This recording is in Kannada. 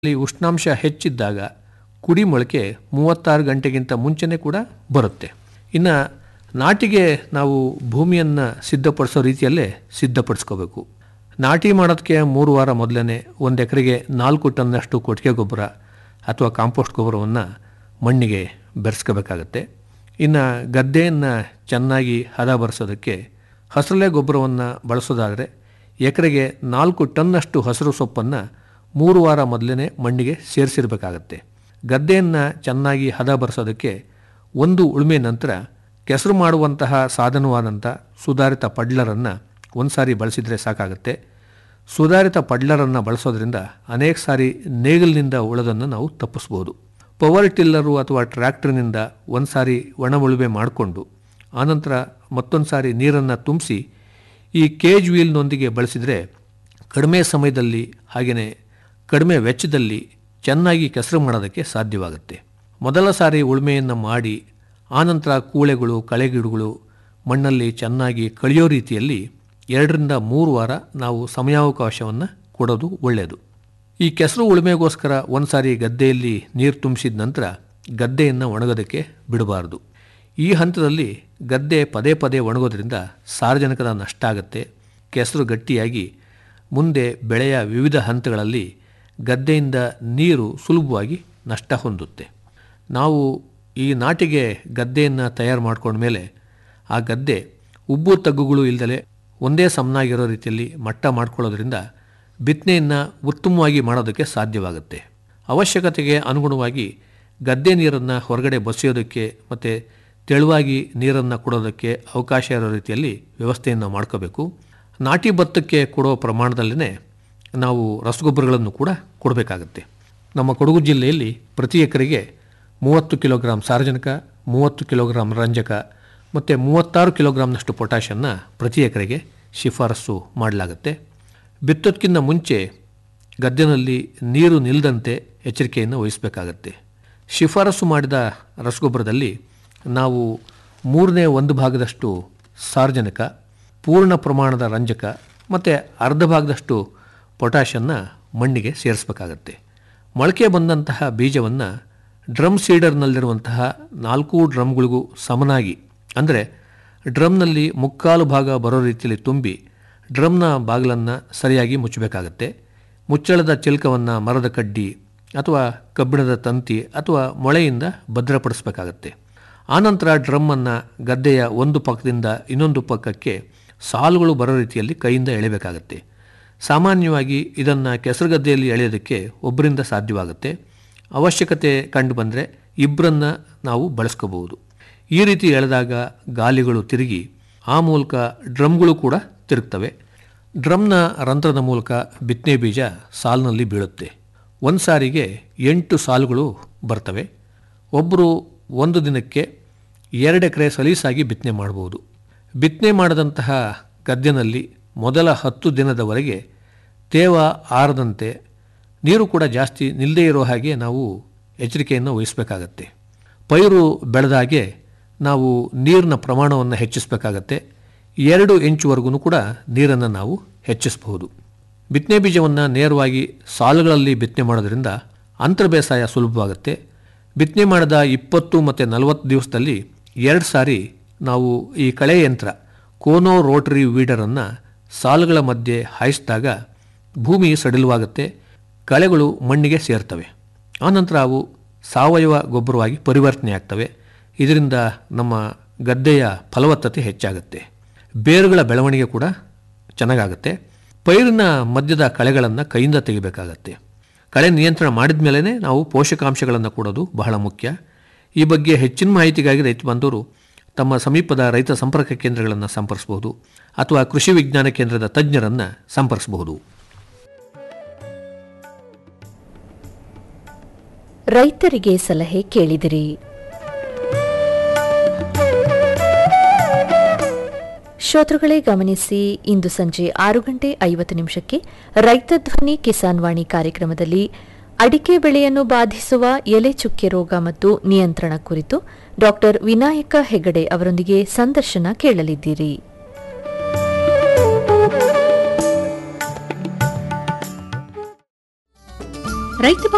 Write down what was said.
ಅಲ್ಲಿ ಉಷ್ಣಾಂಶ ಹೆಚ್ಚಿದ್ದಾಗ ಕುಡಿ ಮೊಳಕೆ ಮೂವತ್ತಾರು ಗಂಟೆಗಿಂತ ಮುಂಚೆನೇ ಕೂಡ ಬರುತ್ತೆ ಇನ್ನು ನಾಟಿಗೆ ನಾವು ಭೂಮಿಯನ್ನು ಸಿದ್ಧಪಡಿಸೋ ರೀತಿಯಲ್ಲೇ ಸಿದ್ಧಪಡಿಸ್ಕೋಬೇಕು ನಾಟಿ ಮಾಡೋದಕ್ಕೆ ಮೂರು ವಾರ ಮೊದಲೇ ಒಂದು ಎಕರೆಗೆ ನಾಲ್ಕು ಟನ್ನಷ್ಟು ಕೊಟ್ಟಿಗೆ ಗೊಬ್ಬರ ಅಥವಾ ಕಾಂಪೋಸ್ಟ್ ಗೊಬ್ಬರವನ್ನು ಮಣ್ಣಿಗೆ ಬೆರೆಸ್ಕೋಬೇಕಾಗತ್ತೆ ಇನ್ನು ಗದ್ದೆಯನ್ನು ಚೆನ್ನಾಗಿ ಹದ ಬರೆಸೋದಕ್ಕೆ ಹಸರಲೆ ಗೊಬ್ಬರವನ್ನು ಬಳಸೋದಾದರೆ ಎಕರೆಗೆ ನಾಲ್ಕು ಟನ್ನಷ್ಟು ಹಸಿರು ಸೊಪ್ಪನ್ನು ಮೂರು ವಾರ ಮೊದಲೇ ಮಣ್ಣಿಗೆ ಸೇರಿಸಿರ್ಬೇಕಾಗತ್ತೆ ಗದ್ದೆಯನ್ನು ಚೆನ್ನಾಗಿ ಹದ ಬರೆಸೋದಕ್ಕೆ ಒಂದು ಉಳುಮೆ ನಂತರ ಕೆಸರು ಮಾಡುವಂತಹ ಸಾಧನವಾದಂಥ ಸುಧಾರಿತ ಪಡ್ಲರನ್ನು ಒಂದು ಸಾರಿ ಬಳಸಿದರೆ ಸಾಕಾಗುತ್ತೆ ಸುಧಾರಿತ ಪಡ್ಲರನ್ನು ಬಳಸೋದ್ರಿಂದ ಅನೇಕ ಸಾರಿ ನೇಗಿಲಿನಿಂದ ಉಳೋದನ್ನು ನಾವು ತಪ್ಪಿಸ್ಬೋದು ಪವರ್ ಟಿಲ್ಲರು ಅಥವಾ ಟ್ರ್ಯಾಕ್ಟರ್ನಿಂದ ಒಂದು ಸಾರಿ ಒಣ ಉಳುಮೆ ಮಾಡಿಕೊಂಡು ಆನಂತರ ಮತ್ತೊಂದು ಸಾರಿ ನೀರನ್ನು ತುಂಬಿಸಿ ಈ ಕೇಜ್ ವೀಲ್ನೊಂದಿಗೆ ಬಳಸಿದರೆ ಕಡಿಮೆ ಸಮಯದಲ್ಲಿ ಹಾಗೆಯೇ ಕಡಿಮೆ ವೆಚ್ಚದಲ್ಲಿ ಚೆನ್ನಾಗಿ ಕೆಸರು ಮಾಡೋದಕ್ಕೆ ಸಾಧ್ಯವಾಗುತ್ತೆ ಮೊದಲ ಸಾರಿ ಉಳುಮೆಯನ್ನು ಮಾಡಿ ಆನಂತರ ಕೂಳೆಗಳು ಕಳೆಗಿಡಗಳು ಮಣ್ಣಲ್ಲಿ ಚೆನ್ನಾಗಿ ಕಳಿಯೋ ರೀತಿಯಲ್ಲಿ ಎರಡರಿಂದ ಮೂರು ವಾರ ನಾವು ಸಮಯಾವಕಾಶವನ್ನು ಕೊಡೋದು ಒಳ್ಳೆಯದು ಈ ಕೆಸರು ಉಳುಮೆಗೋಸ್ಕರ ಒಂದು ಸಾರಿ ಗದ್ದೆಯಲ್ಲಿ ನೀರು ತುಂಬಿಸಿದ ನಂತರ ಗದ್ದೆಯನ್ನು ಒಣಗೋದಕ್ಕೆ ಬಿಡಬಾರ್ದು ಈ ಹಂತದಲ್ಲಿ ಗದ್ದೆ ಪದೇ ಪದೇ ಒಣಗೋದ್ರಿಂದ ಸಾರ್ವಜನಿಕದ ನಷ್ಟ ಆಗುತ್ತೆ ಕೆಸರು ಗಟ್ಟಿಯಾಗಿ ಮುಂದೆ ಬೆಳೆಯ ವಿವಿಧ ಹಂತಗಳಲ್ಲಿ ಗದ್ದೆಯಿಂದ ನೀರು ಸುಲಭವಾಗಿ ನಷ್ಟ ಹೊಂದುತ್ತೆ ನಾವು ಈ ನಾಟಿಗೆ ಗದ್ದೆಯನ್ನು ತಯಾರು ಮಾಡ್ಕೊಂಡ್ಮೇಲೆ ಆ ಗದ್ದೆ ಉಬ್ಬು ತಗ್ಗುಗಳು ಇಲ್ಲದಲೆ ಒಂದೇ ಸಮನಾಗಿರೋ ರೀತಿಯಲ್ಲಿ ಮಟ್ಟ ಮಾಡ್ಕೊಳ್ಳೋದ್ರಿಂದ ಬಿತ್ತನೆಯನ್ನು ಉತ್ತಮವಾಗಿ ಮಾಡೋದಕ್ಕೆ ಸಾಧ್ಯವಾಗುತ್ತೆ ಅವಶ್ಯಕತೆಗೆ ಅನುಗುಣವಾಗಿ ಗದ್ದೆ ನೀರನ್ನು ಹೊರಗಡೆ ಬಸಿಯೋದಕ್ಕೆ ಮತ್ತು ತೆಳುವಾಗಿ ನೀರನ್ನು ಕೊಡೋದಕ್ಕೆ ಅವಕಾಶ ಇರೋ ರೀತಿಯಲ್ಲಿ ವ್ಯವಸ್ಥೆಯನ್ನು ಮಾಡ್ಕೋಬೇಕು ನಾಟಿ ಭತ್ತಕ್ಕೆ ಕೊಡೋ ಪ್ರಮಾಣದಲ್ಲೇ ನಾವು ರಸಗೊಬ್ಬರಗಳನ್ನು ಕೂಡ ಕೊಡಬೇಕಾಗತ್ತೆ ನಮ್ಮ ಕೊಡಗು ಜಿಲ್ಲೆಯಲ್ಲಿ ಪ್ರತಿ ಎಕರೆಗೆ ಮೂವತ್ತು ಕಿಲೋಗ್ರಾಂ ಸಾರಜನಕ ಮೂವತ್ತು ಕಿಲೋಗ್ರಾಂ ರಂಜಕ ಮತ್ತು ಮೂವತ್ತಾರು ಕಿಲೋಗ್ರಾಂನಷ್ಟು ಪೊಟ್ಯಾಷನ್ನು ಪ್ರತಿ ಎಕರೆಗೆ ಶಿಫಾರಸು ಮಾಡಲಾಗುತ್ತೆ ಬಿತ್ತೋದಕ್ಕಿಂತ ಮುಂಚೆ ಗದ್ದೆನಲ್ಲಿ ನೀರು ನಿಲ್ಲದಂತೆ ಎಚ್ಚರಿಕೆಯನ್ನು ವಹಿಸಬೇಕಾಗತ್ತೆ ಶಿಫಾರಸು ಮಾಡಿದ ರಸಗೊಬ್ಬರದಲ್ಲಿ ನಾವು ಮೂರನೇ ಒಂದು ಭಾಗದಷ್ಟು ಸಾರ್ವಜನಿಕ ಪೂರ್ಣ ಪ್ರಮಾಣದ ರಂಜಕ ಮತ್ತು ಅರ್ಧ ಭಾಗದಷ್ಟು ಪೊಟ್ಯಾಷನ್ನು ಮಣ್ಣಿಗೆ ಸೇರಿಸಬೇಕಾಗತ್ತೆ ಮೊಳಕೆ ಬಂದಂತಹ ಬೀಜವನ್ನು ಡ್ರಮ್ ಸೀಡರ್ನಲ್ಲಿರುವಂತಹ ನಾಲ್ಕು ಡ್ರಮ್ಗಳಿಗೂ ಸಮನಾಗಿ ಅಂದರೆ ಡ್ರಮ್ನಲ್ಲಿ ಮುಕ್ಕಾಲು ಭಾಗ ಬರೋ ರೀತಿಯಲ್ಲಿ ತುಂಬಿ ಡ್ರಮ್ನ ಬಾಗಿಲನ್ನು ಸರಿಯಾಗಿ ಮುಚ್ಚಬೇಕಾಗತ್ತೆ ಮುಚ್ಚಳದ ಚಿಲ್ಕವನ್ನು ಮರದ ಕಡ್ಡಿ ಅಥವಾ ಕಬ್ಬಿಣದ ತಂತಿ ಅಥವಾ ಮೊಳೆಯಿಂದ ಭದ್ರಪಡಿಸಬೇಕಾಗತ್ತೆ ಆನಂತರ ಡ್ರಮ್ಮನ್ನು ಗದ್ದೆಯ ಒಂದು ಪಕ್ಕದಿಂದ ಇನ್ನೊಂದು ಪಕ್ಕಕ್ಕೆ ಸಾಲುಗಳು ಬರೋ ರೀತಿಯಲ್ಲಿ ಕೈಯಿಂದ ಎಳೆಯಬೇಕಾಗತ್ತೆ ಸಾಮಾನ್ಯವಾಗಿ ಇದನ್ನು ಕೆಸರುಗದ್ದೆಯಲ್ಲಿ ಎಳೆಯೋದಕ್ಕೆ ಒಬ್ಬರಿಂದ ಸಾಧ್ಯವಾಗುತ್ತೆ ಅವಶ್ಯಕತೆ ಕಂಡು ಬಂದರೆ ಇಬ್ಬರನ್ನು ನಾವು ಬಳಸ್ಕೋಬಹುದು ಈ ರೀತಿ ಎಳೆದಾಗ ಗಾಲಿಗಳು ತಿರುಗಿ ಆ ಮೂಲಕ ಡ್ರಮ್ಗಳು ಕೂಡ ತಿರುಗ್ತವೆ ಡ್ರಮ್ನ ರಂಧ್ರದ ಮೂಲಕ ಬಿತ್ತನೆ ಬೀಜ ಸಾಲಿನಲ್ಲಿ ಬೀಳುತ್ತೆ ಒಂದು ಸಾರಿಗೆ ಎಂಟು ಸಾಲುಗಳು ಬರ್ತವೆ ಒಬ್ಬರು ಒಂದು ದಿನಕ್ಕೆ ಎರಡು ಎಕರೆ ಸಲೀಸಾಗಿ ಬಿತ್ತನೆ ಮಾಡ್ಬೋದು ಬಿತ್ತನೆ ಮಾಡಿದಂತಹ ಗದ್ದೆನಲ್ಲಿ ಮೊದಲ ಹತ್ತು ದಿನದವರೆಗೆ ತೇವ ಆರದಂತೆ ನೀರು ಕೂಡ ಜಾಸ್ತಿ ನಿಲ್ಲದೇ ಇರೋ ಹಾಗೆ ನಾವು ಎಚ್ಚರಿಕೆಯನ್ನು ವಹಿಸಬೇಕಾಗತ್ತೆ ಪೈರು ಬೆಳೆದಾಗೆ ನಾವು ನೀರಿನ ಪ್ರಮಾಣವನ್ನು ಹೆಚ್ಚಿಸಬೇಕಾಗತ್ತೆ ಎರಡು ಇಂಚುವರೆಗೂ ಕೂಡ ನೀರನ್ನು ನಾವು ಹೆಚ್ಚಿಸಬಹುದು ಬಿತ್ತನೆ ಬೀಜವನ್ನು ನೇರವಾಗಿ ಸಾಲುಗಳಲ್ಲಿ ಬಿತ್ತನೆ ಮಾಡೋದ್ರಿಂದ ಅಂತರ ಬೇಸಾಯ ಸುಲಭವಾಗುತ್ತೆ ಬಿತ್ತನೆ ಮಾಡಿದ ಇಪ್ಪತ್ತು ಮತ್ತು ನಲವತ್ತು ದಿವಸದಲ್ಲಿ ಎರಡು ಸಾರಿ ನಾವು ಈ ಕಳೆ ಯಂತ್ರ ಕೋನೋ ರೋಟರಿ ವೀಡರನ್ನು ಸಾಲುಗಳ ಮಧ್ಯೆ ಹಾಯಿಸಿದಾಗ ಭೂಮಿ ಸಡಿಲವಾಗುತ್ತೆ ಕಳೆಗಳು ಮಣ್ಣಿಗೆ ಸೇರ್ತವೆ ಆನಂತರ ಅವು ಸಾವಯವ ಗೊಬ್ಬರವಾಗಿ ಪರಿವರ್ತನೆ ಆಗ್ತವೆ ಇದರಿಂದ ನಮ್ಮ ಗದ್ದೆಯ ಫಲವತ್ತತೆ ಹೆಚ್ಚಾಗುತ್ತೆ ಬೇರುಗಳ ಬೆಳವಣಿಗೆ ಕೂಡ ಚೆನ್ನಾಗಾಗುತ್ತೆ ಪೈರಿನ ಮಧ್ಯದ ಕಳೆಗಳನ್ನು ಕೈಯಿಂದ ತೆಗಿಬೇಕಾಗತ್ತೆ ಕಳೆ ನಿಯಂತ್ರಣ ಮಾಡಿದ ಮೇಲೇ ನಾವು ಪೋಷಕಾಂಶಗಳನ್ನು ಕೊಡೋದು ಬಹಳ ಮುಖ್ಯ ಈ ಬಗ್ಗೆ ಹೆಚ್ಚಿನ ಮಾಹಿತಿಗಾಗಿ ರೈತ ಬಂದವರು ತಮ್ಮ ಸಮೀಪದ ರೈತ ಸಂಪರ್ಕ ಕೇಂದ್ರಗಳನ್ನು ಸಂಪರ್ಕಿಸಬಹುದು ಅಥವಾ ಕೃಷಿ ವಿಜ್ಞಾನ ಕೇಂದ್ರದ ತಜ್ಞರನ್ನು ಸಂಪರ್ಕಿಸಬಹುದು ರೈತರಿಗೆ ಸಲಹೆ ಕೇಳಿದಿರಿ ಶ್ರೋತೃಗಳೇ ಗಮನಿಸಿ ಇಂದು ಸಂಜೆ ಆರು ಗಂಟೆ ಐವತ್ತು ನಿಮಿಷಕ್ಕೆ ರೈತ ಧ್ವನಿ ಕಿಸಾನ್ ವಾಣಿ ಕಾರ್ಯಕ್ರಮದಲ್ಲಿ ಅಡಿಕೆ ಬೆಳೆಯನ್ನು ಬಾಧಿಸುವ ಎಲೆ ಚುಕ್ಕೆ ರೋಗ ಮತ್ತು ನಿಯಂತ್ರಣ ಕುರಿತು ಡಾಕ್ಟರ್ ವಿನಾಯಕ ಹೆಗಡೆ ಅವರೊಂದಿಗೆ ಸಂದರ್ಶನ ಕೇಳಲಿದ್ದೀರಿ ರೈತ